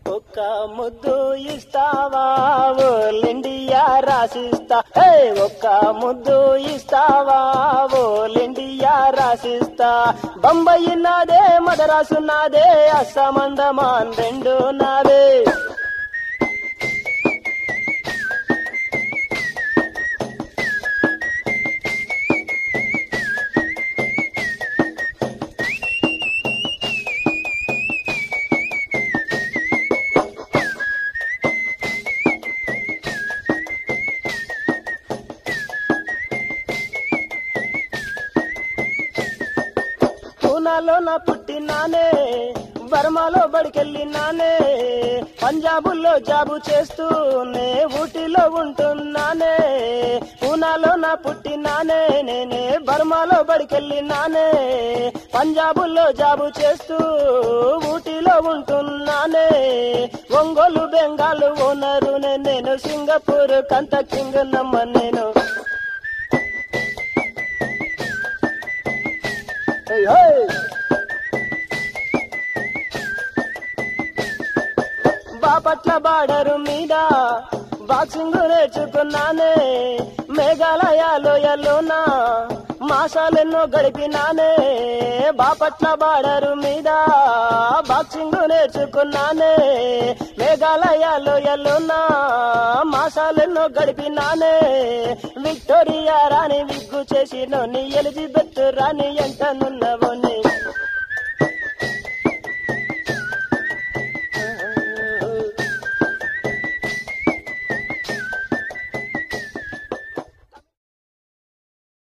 ఒక్క ముద్దు ఇస్తావా ఓలిండియా రాసిస్తా హే ఒక్క ముద్దు ఇస్తావా ఓలిండియా రాసిస్తా బొంబాయి నాదే మదరాసు నాదే అస్సమందమాన్ రెండు నాదే పూనాలో నా పుట్టినానే బర్మాలో బడికెళ్ళినానే పంజాబుల్లో జాబు చేస్తూ నే ఊటీలో ఉంటున్నానే పూనాలో నా పుట్టినానే నేనే బర్మాలో బడికెళ్ళినానే పంజాబుల్లో జాబు చేస్తూ ఊటీలో ఉంటున్నానే ఒంగోలు బెంగాలు ఓనరు నేను సింగపూర్ కంత కింగ్ నమ్మ నేను Hey, hey! బాపట్ల బార్డరు మీద బాక్సింగ్ నేర్చుకున్నానే మేఘాలయాలోయలోన మాసాలెన్నో గడిపినానే బాపట్ల బార్డరు మీద బాక్సింగ్ నేర్చుకున్నానే మేఘాలయాలోయలోన మాసాలెన్నో గడిపినానే విక్టోరియా రాణి విగ్గు చేసిన నీ ఎలిజబెత్ రాణి ఎంటనున్నవో నే